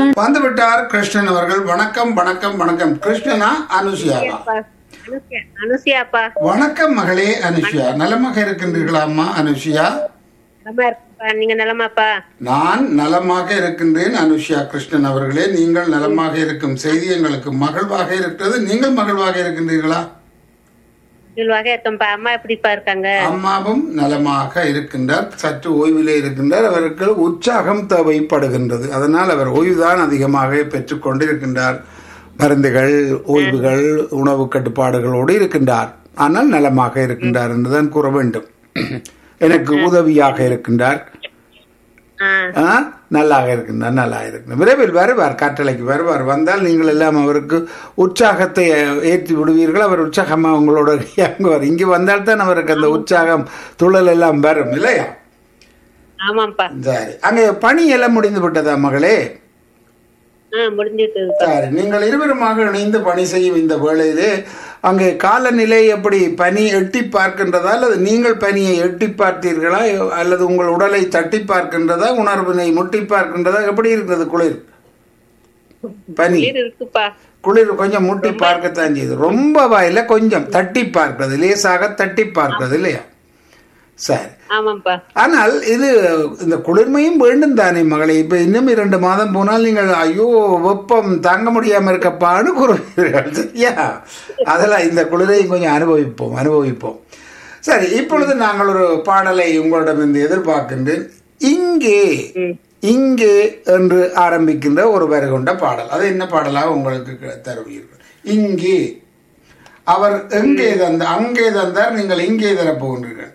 வந்து விட்டார் கிருஷ்ணன் அவர்கள் வணக்கம் வணக்கம் வணக்கம் கிருஷ்ணனா அனுஷியாவா அப்பா. அனுசியா அனுசியாப்பா வணக்கம் மகளே அனுஷியா நலமாக இருக்கின்றீர்களா அம்மா அனுஷியா நலமா இருக்குப்பா நீங்க நலமாப்பா நான் நலமாக இருக்கின்றேன் அனுஷியா கிருஷ்ணன் அவர்களே நீங்கள் நலமாக இருக்கும் செய்தி எங்களுக்கு மகிழ்வாக இருக்கிறது நீங்கள் மகிழ்வாக இருக்கின்றீர்களா இயல்பாக இருக்கேன்ப்பா அம்மா எப்படிப்பா இருக்காங்க அம்மாவும் நலமாக இருக்கின்றார் சற்று ஓய்விலே இருக்கின்றார் அவருக்கு உற்சாகம் தேவைப்படுகின்றது அதனால் அவர் ஓய்வுதான் அதிகமாக பெற்றுக்கொண்டிருக்கின்றார் மருந்துகள் ஓய்வுகள் உணவு கட்டுப்பாடுகளோடு இருக்கின்றார் ஆனால் நலமாக இருக்கின்றார் என்றுதான் கூற வேண்டும் எனக்கு உதவியாக இருக்கின்றார் ஆ, ஆ, நல்லாக இருக்கின்றார் நல்லா இருக்கின்றார் விரைவில் வருவார் காற்றலைக்கு வருவார் வந்தால் நீங்கள் எல்லாம் அவருக்கு உற்சாகத்தை அஹ், ஏற்றி விடுவீர்கள் அவர் உற்சாகமாக உங்களோட இயங்குவார் இங்கே வந்தால்தான் அவருக்கு அந்த உற்சாகம் துள்ளல் எல்லாம் வரும் இல்லையா ஆமாப்பா சரி அங்கே பணி எல்லாம் முடிந்து விட்டதா மகளே ஆ முடிஞ்சிட்டுப்பா சரி நீங்கள் இருவருமாக இணைந்து பணி செய்யும் இந்த வேளையிலே அங்கே காலநிலை எப்படி பனி எட்டி பார்க்கின்றதா அல்லது நீங்கள் பனியை எட்டி பார்த்தீர்களா அல்லது உங்கள் உடலை தட்டி பார்க்கின்றதா உணர்வினை முட்டி பார்க்கின்றதா எப்படி இருக்கிறது குளிர் பனி குளிர் இருக்குப்பா குளிர் கொஞ்சம் முட்டி பார்க்கத்தான் செய்யுது ரொம்ப வாயில கொஞ்சம் தட்டி பார்க்கிறது லேசாக தட்டி பார்க்கிறது இல்லையா சரி ஆமாப்பா ஆனால் இது இந்த குளிர்மையும் வேண்டும் தானே மகளே இப்ப இன்னும் இரண்டு மாதம் போனால் நீங்கள் ஐயோ வெப்பம் தாங்க முடியாம இருக்கப்பான்னு கூறுவீர்கள் சரியா அதெல்லாம் இந்த குளிரையும் கொஞ்சம் அனுபவிப்போம் அனுபவிப்போம் சரி இப்பொழுது நாங்கள் ஒரு பாடலை உங்களிடமிருந்து எதிர்பார்க்கின்றேன் இங்கே ம். இங்கே என்று ஆரம்பிக்கின்ற ஒரு வரி கொண்ட பாடல் அது என்ன பாடலாக உங்களுக்கு க- தருவீர்கள் இங்கே அவர் எங்கே தந்த அங்கே தந்தார் நீங்கள் இங்கே தரப்போகின்றீர்கள்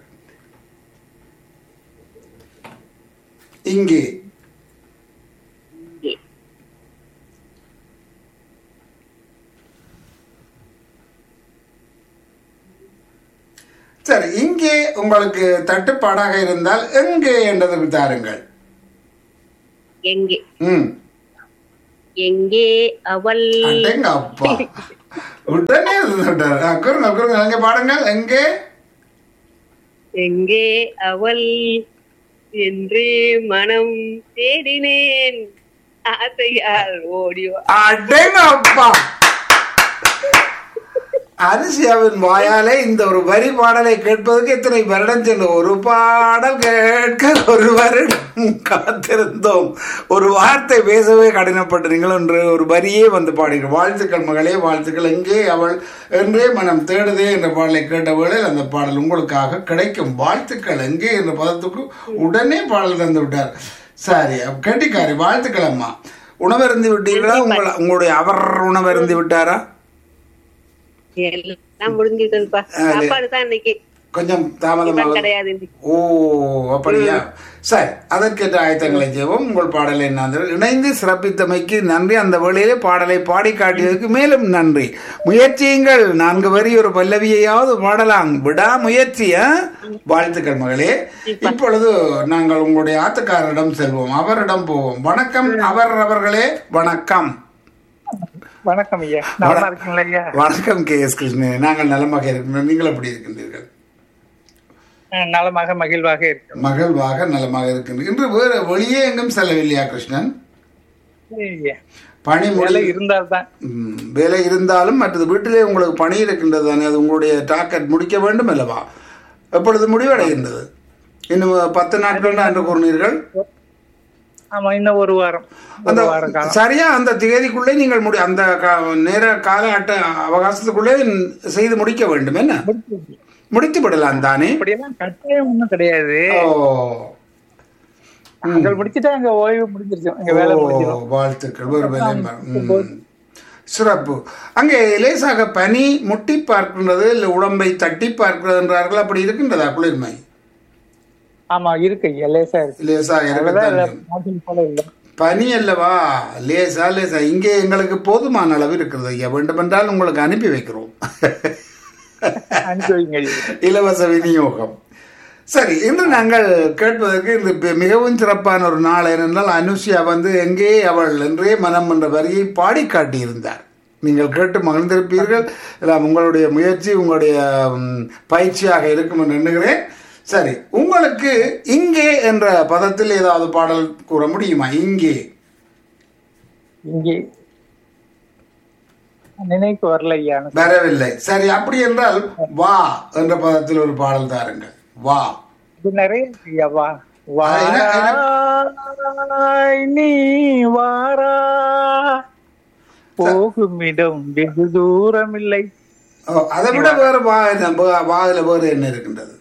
இங்கே சரி இங்கே உங்களுக்கு தட்டுப்பாடாக இருந்தால் எங்கே என்றதுக்கு தாருங்கள் எங்கே ம் எங்கே அவள் அடேங்க அப்பா உடனே சொல்லிட்டாரு. ஆ, கூறுங்க கூறுங்க எங்க பாடுங்கள் எங்கே எங்கே அவள் என்று மனம் தேடினேன் ஆசையால் ஓடி வா- அடேங்க அப்பா அரிசியாவின் வாயாலே இந்த ஒரு வரி பாடலை கேட்பதற்கு எத்தனை வருடம் சென்று ஒரு பாடல் கேட்க ஒரு வருடம் காத்திருந்தோம் ஒரு வார்த்தை பேசவே கடினப்பட்டீர்கள் என்று ஒரு வரியே வந்து பாடுகிறோம் வாழ்த்துக்கள் மகளே வாழ்த்துக்கள் எங்கே அவள் என்றே மனம் தேடுதே என்ற பாடலை கேட்ட வேளையில் அந்த பாடல் உங்களுக்காக கிடைக்கும் வாழ்த்துக்கள் எங்கே என்ற பதத்துக்கு உடனே பாடல் தந்து விட்டார் சரி அப்ப கெட்டிக்காரி வாழ்த்துக்கள் அம்மா உணவருந்தி விட்டீர்களா உங்கள் உங்களுடைய அவர் உணவருந்தி விட்டாரா எல்லாம் முடிஞ்சிட்டதுப்பா சாப்பாடு தான் இன்னைக்கு கொஞ்சம் இதான் தாமதமாக கிடையாது இன்னைக்கு ஓ அப்படியா சரி அதற்கேற்ற ஆயத்தங்களை செய்வோம் உங்கள் பாடலை நான் இணைந்து சிறப்பித்தமைக்கு நன்றி அந்த வேளையிலே பாடலை பாடி காட்டியதற்கு மேலும் நன்றி முயற்சியுங்கள் நான்கு வரி ஒரு பல்லவியையாவது பாடலாம் விடா முயற்சி ஆ? வாழ்த்துக்கள் மகளே இப்பொழுது நாங்கள் உங்களுடைய ஆத்துக்காரரிடம் செல்வோம் அவரிடம் போவோம் வணக்கம் அவர் அவர்களே வணக்கம் வணக்கம் ஐயா நல்லா இருக்கீங்களா ஐயா வணக்கம் கே எஸ் கிருஷ்ணன் நாங்கள் நலமாக இருக்கின்றோம் நீங்கள் எப்படி இருக்கின்றீர்கள் அஹ் நலமாக மகிழ்வாக இருக்கு மகிழ்வாக நலமாக இருக்கின்றீர்கள் இன்று வேறு வெளியே எங்கும் செல்லவில்லையா கிருஷ்ணன் ஐயா பணி வேலை முடி இருந்தால்தான் ம், வேலை இருந்தாலும் மற்றது வீட்டிலே உங்களுக்கு பணி இருக்கின்றது தானே அது உங்களுடைய டாக்கெட் முடிக்க வேண்டும் அல்லவா எப்பொழுது முடிவடைகின்றது இன்னும் பத்து நாட்கள் தான் என்று கூறினீர்கள் ஆமா இன்னும் ஒரு வாரம் அந்த ஒரு வார காலம் சரியா அந்த தேதிக்குள்ளே நீங்கள் முடி அந்த கா- நேர கால அட்ட அவகாசத்துக்குள்ளே செய்து முடிக்க வேண்டும் என்ன முடித்து விடலாம் தானே அப்படியெல்லாம் கட்டாயம் ஒண்ணும் கிடையாது ஓ அங்க முடிச்சுட்டா அங்க ஓய்வு முடிஞ்சிருச்சு அங்க வேலை ஓ, முடிஞ்சிடும் வாழ்த்துக்கள் ஒரு வேலை ம- ம். சிறப்பு அங்கே லேசாக பனி முட்டி பார்க்கின்றது இல்லை உடம்பை தட்டி பார்க்கிறது என்றார்கள் அப்படி இருக்கின்றதா குளிர்மை ஆமா இருக்கு ஐயா லேசா இருக்கு லேசாக அதெல்லாம் இல்ல, இருக்கத்தான் மோசம் போல இல்ல பனி அல்லவா லேசா லேசா இங்கே எங்களுக்கு போதுமான அளவு இருக்கிறது ஐயா வேண்டுமென்றால் உங்களுக்கு அனுப்பி வைக்கிறோம் அனுப்பி வைங்க ஐயா. இலவச விநியோகம் சரி இன்று நாங்கள் கேட்பதற்கு இந்த பி- மிகவும் சிறப்பான ஒரு நாள் ஏனென்றால் அனுஷியா வந்து எங்கே அவள் என்றே மனம் என்ற வரியை பாடி காட்டியிருந்தார் நீங்கள் கேட்டு மகிழ்ந்திருப்பீர்கள் எல்லாம் உங்களுடைய முயற்சி உங்களுடைய ம், பயிற்சியாக இருக்கும் என்று எண்ணுகிறேன் சரி உங்களுக்கு இங்கே என்ற பதத்தில் ஏதாவது பாடல் கூற முடியுமா இங்கே இங்கே நினைக்கு வரல ஐயா வரவில்லை சரி அப்படி என்றால் வா என்ற பதத்தில் ஒரு பாடல் தாருங்கள் வா இது நிறைய இருக்கு ஐயா வா ஆ, என்ன- வாராய் நீ வாரா போகும் இடம் வெகு தூரம் இல்லை ஓ, அதை விட வேறு வா என்ன வா- வாயில வேறு என்ன இருக்கின்றது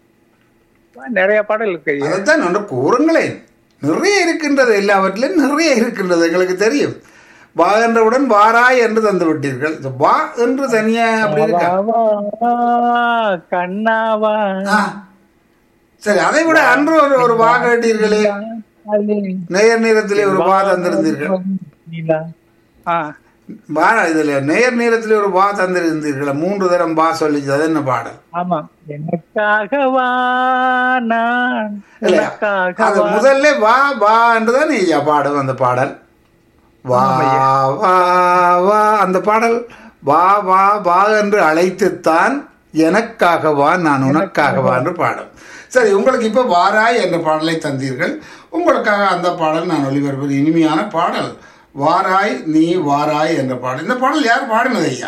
நிறைய பாடல் இருக்கு ஐயா அதைத்தான் ஒன்று கூறுங்களேன் நிறைய இருக்கின்றது எல்லாவற்றிலும் நிறைய இருக்கின்றது எங்களுக்கு தெரியும் வா என்றவுடன் வாராய் என்று தந்து விட்டீர்கள் இந்த வா என்று தனியா அப்படி இருக்கா வா, வா, கண்ணாவா ஆ. சரி அதை விட அன்று ஒரு ஒரு வா கேட்டீர்களே நேர் நேரத்திலே ஒரு வா தந்திருந்தீர்கள் நீலா. ஆ வா இதுல நேர் நேரத்திலே ஒரு வா தந்திருந்தீர்கள் மூன்று தரம் வா சொல்லிச்சு அது என்ன பாடல் ஆமா எனக்காகவா நான் இல்லையா அது உனக்காகவா முதல்ல வா வா என்றுதான் ஐயா பாடும் அந்த பாடல் வா வா வா அந்த பாடல் வா வா வா என்று அழைத்துத்தான் எனக்காக வா நான் உனக்காக வா என்று பாடும் சரி உங்களுக்கு இப்ப வாராய் என்ற பாடலை தந்தீர்கள் உங்களுக்காக அந்த பாடல் நான் ஒளிபரப்பது இனிமையான பாடல் வாராய் நீ வாராய் என்ற பாடல் இந்த பாடல் யார் பாடினது ஐயா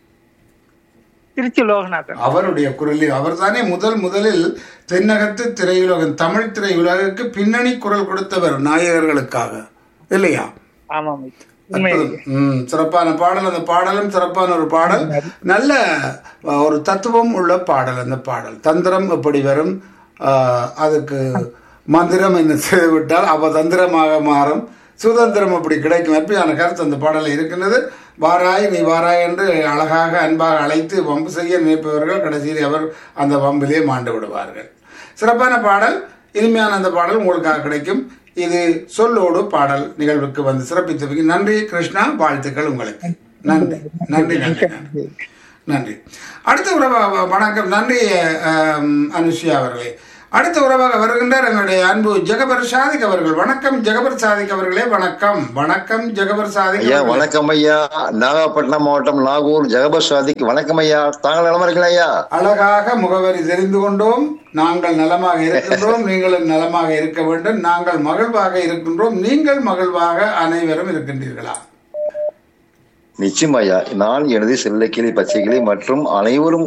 திருச்சி லோகநாதன் அவருடைய குரலில் அவர்தானே முதல் முதலில் தென்னகத்து திரையுலகம் தமிழ் திரையுலகுக்கு பின்னணி குரல் கொடுத்தவர் நாயகர்களுக்காக இல்லையா ஆமாம் ஐயா. உண்மை அற்புதம். ம், சிறப்பான பாடல் அந்த பாடலும் சிறப்பான ஒரு பாடல் நல்ல அஹ், ஒரு தத்துவம் உள்ள பாடல் அந்த பாடல் தந்திரம் எப்படி வரும் அஹ், அதுக்கு மந்திரம் என்ன செய்துவிட்டால் அவ தந்திரமாக மாறும் சுதந்திரம் அப்படி கிடைக்கும் அற்புதமான கருத்து அந்த பாடலில் இருக்கின்றது வாராய் நீ வாராய் என்று அழகாக அன்பாக அழைத்து வம்பு செய்ய நினைப்பவர்கள் கடைசியில் அவர் அந்த வம்பிலே மாண்டு விடுவார்கள் சிறப்பான பாடல் இனிமையான அந்த பாடல் உங்களுக்காக கிடைக்கும் இது சொல்லோடு பாடல் நிகழ்வுக்கு வந்து சிறப்பித்ததுக்கு நன்றி கிருஷ்ணா வாழ்த்துக்கள் உங்களுக்கு நன்றி நன்றி நன்றி நன்றி நன்றி அடுத்த உறவாக வணக்கம் நன்றி அம், அனுஷ்யா அவர்களே அடுத்த உறவாக வருகின்றார் எங்களுடைய அன்பு ஜெகபர் சாதிக் அவர்கள் வணக்கம் ஜெகபர் சாதிக் அவர்களே வணக்கம் வணக்கம் ஜெகபர் சாதிக் ஐயா அவர்களே. வணக்கம் ஐயா நாகப்பட்டினம் மாவட்டம் நாகூர் ஜெகபர் சாதிக் வணக்கம் ஐயா தாங்கள் நலமா இருக்கீங்களா ஐயா அழகாக முகவரி தெரிந்து கொண்டோம் நாங்கள் நலமாக இருக்கின்றோம் நீங்களும் நலமாக இருக்க வேண்டும் நாங்கள் மகிழ்வாக இருக்கின்றோம் நீங்கள் மகிழ்வாக அனைவரும் இருக்கின்றீர்களா நிச்சயம் ஐயா நான் எனது செல்லக்கிளி பச்சைக்கிளி மற்றும் அனைவரும்